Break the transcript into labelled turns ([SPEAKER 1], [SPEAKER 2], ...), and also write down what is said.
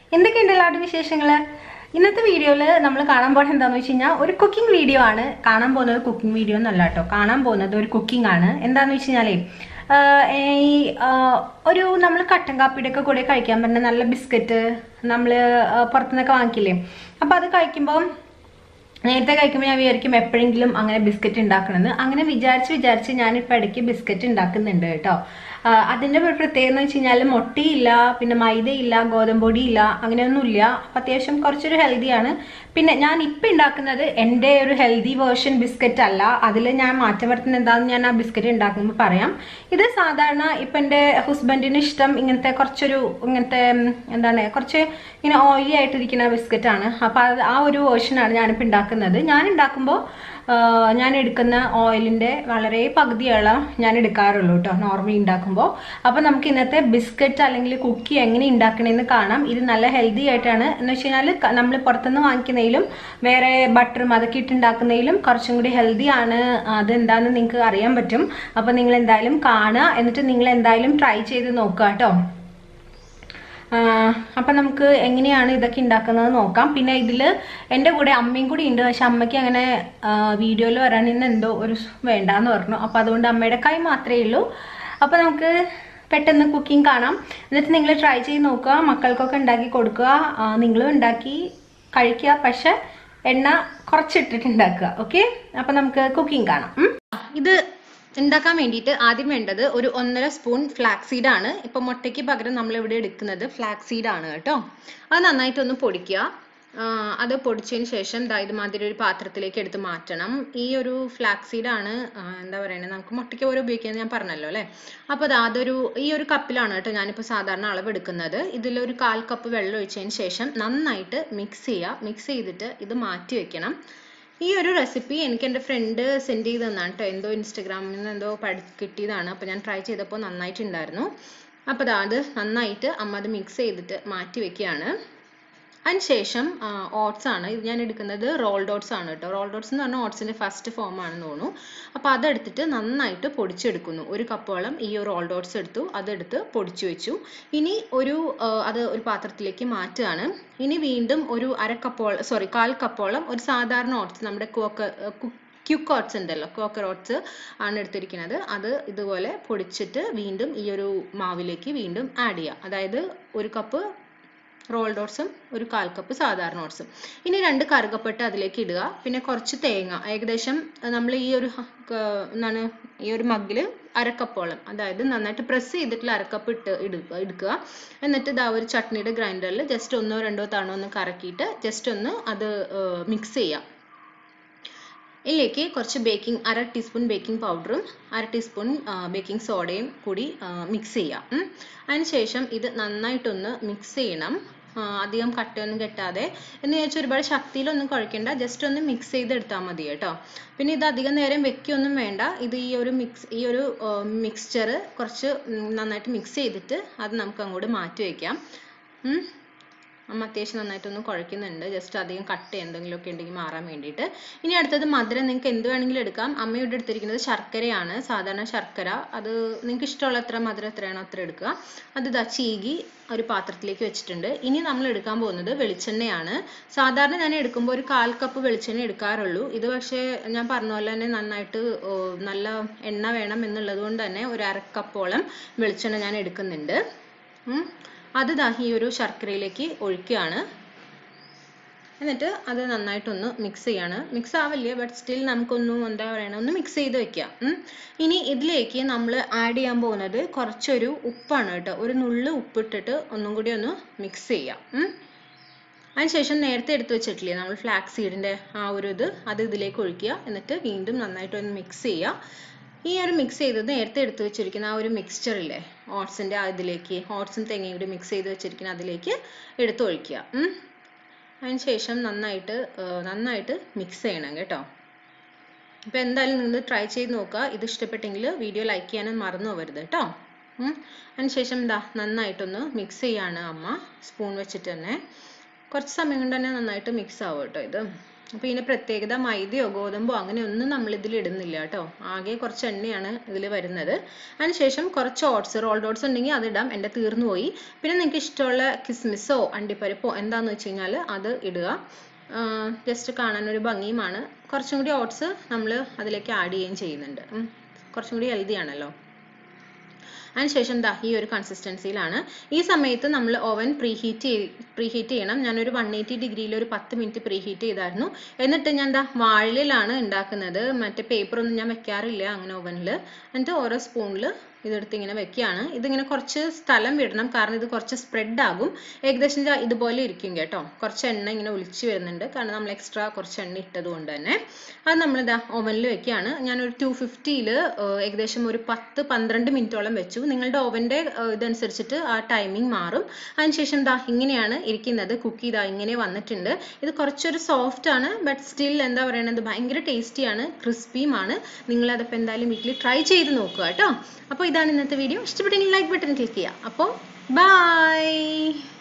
[SPEAKER 1] എന്തൊക്കെയുണ്ട് എല്ലാവരുടെ വിശേഷങ്ങൾ ഇന്നത്തെ വീഡിയോയിൽ നമ്മൾ കാണാൻ പോകുന്നത് എന്താണെന്ന് വെച്ച് കഴിഞ്ഞാൽ ഒരു കുക്കിംഗ് വീഡിയോ ആണ് കാണാൻ പോകുന്നത് കുക്കിംഗ് വീഡിയോ എന്നല്ല കേട്ടോ കാണാൻ പോകുന്നത് ഒരു കുക്കിംഗ് ആണ് എന്താണെന്ന് വെച്ച് കഴിഞ്ഞാലേ ആഹ് ഈ ആഹ് ഒരു നമ്മൾ കട്ടൻ കാപ്പിയുടെ ഒക്കെ കൂടെ കഴിക്കാൻ പറ്റുന്ന നല്ല ബിസ്ക്കറ്റ് നമ്മൾ പുറത്തുനിന്നൊക്കെ വാങ്ങിക്കില്ലേ അപ്പോൾ അത് കഴിക്കുമ്പോൾ നേരത്തെ കഴിക്കുമ്പോൾ ഞാൻ വിചാരിക്കും എപ്പോഴെങ്കിലും അങ്ങനെ ബിസ്ക്കറ്റ് ഉണ്ടാക്കണമെന്ന് അങ്ങനെ വിചാരിച്ച് വിചാരിച്ച് ഞാനിപ്പോൾ ഇടയ്ക്ക് ബിസ്ക്കറ്റ് ഉണ്ടാക്കുന്നുണ്ട് കേട്ടോ ആ, അതിൻ്റെ ഒരു പ്രത്യേകത എന്ന് വെച്ച് കഴിഞ്ഞാൽ മുട്ടയില്ല പിന്നെ മൈദയില്ല ഗോതമ്പൊടിയില്ല അങ്ങനെയൊന്നുമില്ല അപ്പം അത്യാവശ്യം കുറച്ചൊരു ഹെൽത്തിയാണ് പിന്നെ ഞാൻ ഇപ്പം ഉണ്ടാക്കുന്നത് എൻ്റെ ഒരു ഹെൽത്തി വേർഷൻ ബിസ്ക്കറ്റ് അല്ല അതിൽ ഞാൻ മാറ്റം വരുത്തുന്നത് എന്താണെന്ന് ഞാൻ ആ ബിസ്ക്കറ്റ് ഉണ്ടാക്കുമ്പോൾ പറയാം ഇത് സാധാരണ ഇപ്പം എൻ്റെ ഹസ്ബൻഡിന് ഇഷ്ടം ഇങ്ങനത്തെ കുറച്ചൊരു ഇങ്ങനത്തെ ഉം, എന്താണ് കുറച്ച് ഇങ്ങനെ ഓയിലി ആയിട്ടിരിക്കുന്ന ബിസ്ക്കറ്റാണ് അപ്പോൾ അത് ആ ഒരു വേർഷനാണ് ഞാനിപ്പോൾ ഉണ്ടാക്കുന്നത് ഞാൻ ഉണ്ടാക്കുമ്പോൾ ഞാൻ എടുക്കുന്ന ഓയിലിൻ്റെ വളരെ പകുതിയോളം ഞാൻ എടുക്കാറുള്ളൂ കേട്ടോ നോർമലി ഉണ്ടാക്കുമ്പോൾ അപ്പോൾ നമുക്ക് ഇന്നത്തെ ബിസ്ക്കറ്റ് അല്ലെങ്കിൽ കുക്കി എങ്ങനെ ഉണ്ടാക്കണമെന്ന് കാണാം ഇത് നല്ല ഹെൽത്തി ആയിട്ടാണ് എന്ന് വെച്ച് കഴിഞ്ഞാൽ നമ്മൾ പുറത്തുനിന്ന് വാങ്ങിക്കുന്നതിലും വേറെ ബട്ടറും അതൊക്കെ ഇട്ടുണ്ടാക്കുന്നതിലും കുറച്ചും കൂടി ഹെൽത്തി ആണ് അതെന്താണെന്ന് നിങ്ങൾക്ക് അറിയാൻ പറ്റും അപ്പോൾ നിങ്ങൾ എന്തായാലും കാണുക എന്നിട്ട് നിങ്ങൾ എന്തായാലും ട്രൈ ചെയ്ത് നോക്കുക കേട്ടോ അപ്പം നമുക്ക് എങ്ങനെയാണ് ഇതൊക്കെ ഉണ്ടാക്കുന്നത് നോക്കാം പിന്നെ ഇതിൽ എൻ്റെ കൂടെ അമ്മയും കൂടി ഉണ്ട് പക്ഷെ അമ്മയ്ക്ക് അങ്ങനെ വീഡിയോയിൽ വരാൻ ഇന്ന് എന്തോ ഒരു സ് വേണ്ടാന്ന് പറഞ്ഞു അപ്പോൾ അതുകൊണ്ട് അമ്മയുടെ കൈ മാത്രമേ ഉള്ളൂ അപ്പോൾ നമുക്ക് പെട്ടെന്ന് കുക്കിംഗ് കാണാം എന്നിട്ട് നിങ്ങൾ ട്രൈ ചെയ്ത് നോക്കുക മക്കൾക്കൊക്കെ ഉണ്ടാക്കി കൊടുക്കുക ആ, നിങ്ങളും ഉണ്ടാക്കി കഴിക്കുക പക്ഷെ എണ്ണ കുറച്ചിട്ടിട്ട് ഉണ്ടാക്കുക ഓക്കെ അപ്പം നമുക്ക് കുക്കിംഗ് കാണാം ഉം. ഇത് ഉണ്ടാക്കാൻ വേണ്ടിയിട്ട് ആദ്യം വേണ്ടത് ഒരു ഒന്നര സ്പൂൺ ഫ്ലാക്സ് സീഡ് ആണ് ഇപ്പൊ മുട്ടയ്ക്ക് പകരം നമ്മൾ ഇവിടെ എടുക്കുന്നത് ഫ്ലാക്സ് സീഡ് ആണ് കേട്ടോ അത് നന്നായിട്ടൊന്ന് പൊടിക്കുക ആ, അത് പൊടിച്ചതിന് ശേഷം ദാ ഇതുമാതിരി ഒരു പാത്രത്തിലേക്ക് എടുത്ത് മാറ്റണം ഈ ഒരു ഫ്ലാക്സ് സീഡ് ആണ് ആ, എന്താ പറയുന്നത് നമുക്ക് മുട്ടയ്ക്ക് ഓരോ ഉപയോഗിക്കാന്ന് ഞാൻ പറഞ്ഞല്ലോ അല്ലേ അപ്പോൾ അത് അതൊരു ഈ ഒരു കപ്പിലാണ് കേട്ടോ ഞാനിപ്പോൾ സാധാരണ അളവ് എടുക്കുന്നത് ഇതിലൊരു കാൽ കപ്പ് വെള്ളം ഒഴിച്ചതിന് ശേഷം നന്നായിട്ട് മിക്സ് ചെയ്യുക മിക്സ് ചെയ്തിട്ട് ഇത് മാറ്റി വെക്കണം ഈ ഒരു റെസിപ്പി എനിക്ക് എൻ്റെ ഫ്രണ്ട് സെൻഡ് ചെയ്ത് തന്നാണ് കേട്ടോ എന്തോ ഇൻസ്റ്റഗ്രാമിൽ നിന്ന് എന്തോ പഠി കിട്ടിയതാണ് അപ്പോൾ ഞാൻ ട്രൈ ചെയ്തപ്പോൾ നന്നായിട്ടുണ്ടായിരുന്നു അപ്പോൾ ദാ അത് നന്നായിട്ട് അമ്മ അത് മിക്സ് ചെയ്തിട്ട് മാറ്റി വെക്കുകയാണ് അതിനുശേഷം ഓട്സ് ആണ് ഇത് ഞാൻ എടുക്കുന്നത് റോൾഡ് ഓട്സ് ആണ് കേട്ടോ റോൾഡ് ഓട്സ് എന്ന് പറഞ്ഞാൽ ഓട്സിൻ്റെ ഫസ്റ്റ് ഫോം ആണെന്ന് തോന്നുന്നു അപ്പോൾ അതെടുത്തിട്ട് നന്നായിട്ട് പൊടിച്ചെടുക്കുന്നു ഒരു കപ്പോളം ഈ ഒരു റോൾഡ് ഓട്സ് എടുത്തു അതെടുത്ത് പൊടിച്ചു വെച്ചു ഇനി ഒരു ആ, അത് ഒരു പാത്രത്തിലേക്ക് മാറ്റുകയാണ് ഇനി വീണ്ടും ഒരു അര കപ്പോളം സോറി കാൽ കപ്പോളം ഒരു സാധാരണ ഓട്സ് നമ്മുടെ കോക്ക ക്യുക്ക് ഓട്സ് ഉണ്ടല്ലോ കോക്കർ ഓട്സ് ആണ് എടുത്തിരിക്കുന്നത് അത് ഇതുപോലെ പൊടിച്ചിട്ട് വീണ്ടും ഈ ഒരു മാവിലേക്ക് വീണ്ടും ആഡ് ചെയ്യുക അതായത് ഒരു കപ്പ് റോൾഡ് ഓട്സും ഒരു കാൽ കപ്പ് സാധാരണ ഓട്സും ഇനി രണ്ട് കറുകപ്പട്ട അതിലേക്ക് ഇടുക പിന്നെ കുറച്ച് തേങ്ങ ഏകദേശം നമ്മൾ ഈ ഒരു ഹ- ക- എന്താണ് ഈ ഒരു മഗ്ഗിൽ അരക്കപ്പോളം അതായത് നന്നായിട്ട് പ്രസ് ചെയ്തിട്ടുള്ള അരക്കപ്പ് ഇട്ട് ഇടുക എടുക്കുക എന്നിട്ട് ഇതാ ഒരു ചട്നിയുടെ ഗ്രൈൻഡറിൽ ജസ്റ്റ് ഒന്നോ രണ്ടോ തവണ ഒന്ന് കറക്കിയിട്ട് ജസ്റ്റ് ഒന്ന് അത് മിക്സ് ചെയ്യുക ഇതിലേക്ക് കുറച്ച് ബേക്കിംഗ് അര ടീസ്പൂൺ ബേക്കിംഗ് പൗഡറും അര ടീസ്പൂൺ ബേക്കിംഗ് സോഡയും കൂടി മിക്സ് ചെയ്യാം ഉം. അതിനുശേഷം ഇത് നന്നായിട്ടൊന്ന് മിക്സ് ചെയ്യണം ആ, അധികം കട്ടയൊന്നും കെട്ടാതെ എന്ന് വെച്ചാൽ ഒരുപാട് ശക്തിയിലൊന്നും കുഴക്കണ്ട ജസ്റ്റ് ഒന്ന് മിക്സ് ചെയ്തെടുത്താൽ മതി കേട്ടോ പിന്നെ ഇത് അധികം നേരം വെക്കൊന്നും വേണ്ട ഇത് ഈ ഒരു മിക്സ് ഈ ഒരു മിക്സ്ചർ കുറച്ച് ഉം, നന്നായിട്ട് മിക്സ് ചെയ്തിട്ട് അത് നമുക്ക് അങ്ങോട്ട് മാറ്റി വയ്ക്കാം ഉം. അമ്മ അത്യാവശ്യം നന്നായിട്ടൊന്ന് കുഴയ്ക്കുന്നുണ്ട് ജസ്റ്റ് അധികം കട്ട് എന്തെങ്കിലുമൊക്കെ ഉണ്ടെങ്കിൽ മാറാൻ വേണ്ടിയിട്ട് ഇനി അടുത്തത് മധുരം നിങ്ങൾക്ക് എന്ത് വേണമെങ്കിലും എടുക്കാം അമ്മ ഇവിടെ എടുത്തിരിക്കുന്നത് ശർക്കരയാണ് സാധാരണ ശർക്കര അത് നിങ്ങൾക്ക് ഇഷ്ടമുള്ള എത്ര മധുരം എത്രയാണോ അത്ര എടുക്കുക അത് ഇതാ ചീകി ഒരു പാത്രത്തിലേക്ക് വെച്ചിട്ടുണ്ട് ഇനി നമ്മൾ എടുക്കാൻ പോകുന്നത് വെളിച്ചെണ്ണയാണ് സാധാരണ ഞാൻ എടുക്കുമ്പോൾ ഒരു കാൽ കപ്പ് വെളിച്ചെണ്ണ എടുക്കാറുള്ളൂ ഇത് പക്ഷേ ഞാൻ പറഞ്ഞ പോലെ തന്നെ നന്നായിട്ട് ഓ, നല്ല എണ്ണ വേണം എന്നുള്ളത് കൊണ്ട് തന്നെ ഒരു അര കപ്പോളം വെളിച്ചെണ്ണ ഞാൻ എടുക്കുന്നുണ്ട് ഉം. അത് ദാ ഈ ഒരു ശർക്കരയിലേക്ക് ഒഴിക്കുകയാണ് എന്നിട്ട് അത് നന്നായിട്ടൊന്ന് മിക്സ് ചെയ്യാണ് മിക്സ് ആവില്ല ബട്ട് സ്റ്റിൽ നമുക്കൊന്ന് എന്താ പറയണ ഒന്ന് മിക്സ് ചെയ്ത് വെക്കാം ഉം. ഇനി ഇതിലേക്ക് നമ്മൾ ആഡ് ചെയ്യാൻ പോകുന്നത് കുറച്ചൊരു ഉപ്പാണ് കേട്ടോ ഒരു നുള്ള് ഉപ്പിട്ടിട്ട് ഒന്നും കൂടി ഒന്ന് മിക്സ് ചെയ്യാം ഉം. അതിനുശേഷം നേരത്തെ എടുത്ത് വെച്ചിട്ടില്ലേ നമ്മൾ ഫ്ലാക്സ് സീഡിൻ്റെ ആ ഒരു ഇത് അത് ഇതിലേക്ക് ഒഴിക്കുക എന്നിട്ട് വീണ്ടും നന്നായിട്ട് ഒന്ന് മിക്സ് ചെയ്യുക ഈ ഒരു മിക്സ് ചെയ്തത് നേരത്തെ എടുത്ത് വെച്ചിരിക്കുന്ന ആ ഒരു മിക്സ്ചർ ഇല്ലേ ഓട്സിൻ്റെ അതിലേക്ക് ഓട്സും തേങ്ങയും കൂടി മിക്സ് ചെയ്ത് വെച്ചിരിക്കുന്ന അതിലേക്ക് എടുത്ത് ഒഴിക്കുക ഉം. അതിനുശേഷം നന്നായിട്ട് ആ, നന്നായിട്ട് മിക്സ് ചെയ്യണം കേട്ടോ അപ്പോൾ എന്തായാലും നിങ്ങൾ ട്രൈ ചെയ്ത് നോക്കുക ഇത് ഇഷ്ടപ്പെട്ടെങ്കിൽ വീഡിയോ ലൈക്ക് ചെയ്യാനും മറന്നു പോകരുത് കേട്ടോ ഉം. അതിനുശേഷം എന്താ നന്നായിട്ടൊന്ന് മിക്സ് ചെയ്യാണ് അമ്മ സ്പൂൺ വെച്ചിട്ട് തന്നെ കുറച്ച് സമയം കൊണ്ട് തന്നെ നന്നായിട്ട് മിക്സ് ആവും കേട്ടോ ഇത് അപ്പോൾ ഇതിന് പ്രത്യേകത മൈദയോ ഗോതമ്പോ അങ്ങനെ ഒന്നും നമ്മൾ ഇതിൽ ഇടുന്നില്ല കേട്ടോ ആകെ കുറച്ച് എണ്ണയാണ് ഇതിൽ വരുന്നത് അതിനുശേഷം കുറച്ച് ഓട്സ് റോൾഡ് ഓട്സ് ഉണ്ടെങ്കിൽ അതിടാം എൻ്റെ തീർന്നു പോയി പിന്നെ നിങ്ങൾക്ക് ഇഷ്ടമുള്ള കിസ്മിസോ അണ്ടിപ്പരിപ്പോ എന്താണെന്ന് വെച്ച് കഴിഞ്ഞാൽ അത് ഇടുക ജസ്റ്റ് കാണാൻ ഒരു ഭംഗിയുമാണ് കുറച്ചും കൂടി ഓട്സ് നമ്മൾ അതിലേക്ക് ആഡ് ചെയ്യുകയും ചെയ്യുന്നുണ്ട് ഉം. കുറച്ചും കൂടി ഹെൽത്തി ആണല്ലോ അതിനുശേഷം ദാ ഈ ഒരു കൺസിസ്റ്റൻസിയിലാണ് ഈ സമയത്ത് നമ്മൾ ഓവൻ പ്രീഹീറ്റ് ചെയ് പ്രീഹീറ്റ് ചെയ്യണം ഞാനൊരു വൺ എയ്റ്റി ഡിഗ്രിയിൽ ഒരു പത്ത് മിനിറ്റ് പ്രീഹീറ്റ് ചെയ്തായിരുന്നു എന്നിട്ട് ഞാൻ ദാ വാഴയിലാണ് ഉണ്ടാക്കുന്നത് മറ്റേ paper ഒന്നും ഞാൻ വെക്കാറില്ല അങ്ങനെ ഓവനിൽ എന്നിട്ട് ഓരോ സ്പൂണിൽ ഇതെടുത്ത് ഇങ്ങനെ വെക്കുകയാണ് ഇതിങ്ങനെ കുറച്ച് സ്ഥലം വിടണം കാരണം ഇത് കുറച്ച് സ്പ്രെഡ് ആകും ഏകദേശം ദാ ഇതുപോലെ ഇരിക്കും കേട്ടോ കുറച്ച് എണ്ണ ഇങ്ങനെ ഒലിച്ച് വരുന്നുണ്ട് കാരണം നമ്മൾ എക്സ്ട്രാ കുറച്ച് എണ്ണ ഇട്ടത് കൊണ്ട് തന്നെ അത് നമ്മൾ ഇതാ ഓവനിൽ വെക്കുകയാണ് ഞാനൊരു ടു ഫിഫ്റ്റിയിൽ ഏകദേശം ഒരു പത്ത് പന്ത്രണ്ട് മിനിറ്റോളം വെച്ചു നിങ്ങളുടെ ഓവൻ്റെ ഇതനുസരിച്ചിട്ട് ആ ടൈമിംഗ് മാറും അതിനുശേഷം ദാ ഇങ്ങനെയാണ് ഇരിക്കുന്നത് കുക്കി ഇതാ ഇങ്ങനെ വന്നിട്ടുണ്ട് ഇത് കുറച്ചൊരു സോഫ്റ്റ് ആണ് ബട്ട് സ്റ്റിൽ എന്താ പറയുന്നത് ഭയങ്കര ടേസ്റ്റിയാണ് ക്രിസ്പിയുമാണ് നിങ്ങൾ അതിപ്പോൾ എന്തായാലും വീട്ടിൽ ട്രൈ ചെയ്ത് നോക്കുക കേട്ടോ അപ്പോൾ ഇതാണ് ഇന്നത്തെ വീഡിയോ ഇഷ്ടപ്പെട്ടെങ്കിൽ ലൈക്ക് ബട്ടൺ ക്ലിക്ക് ചെയ്യുക അപ്പോൾ ബൈ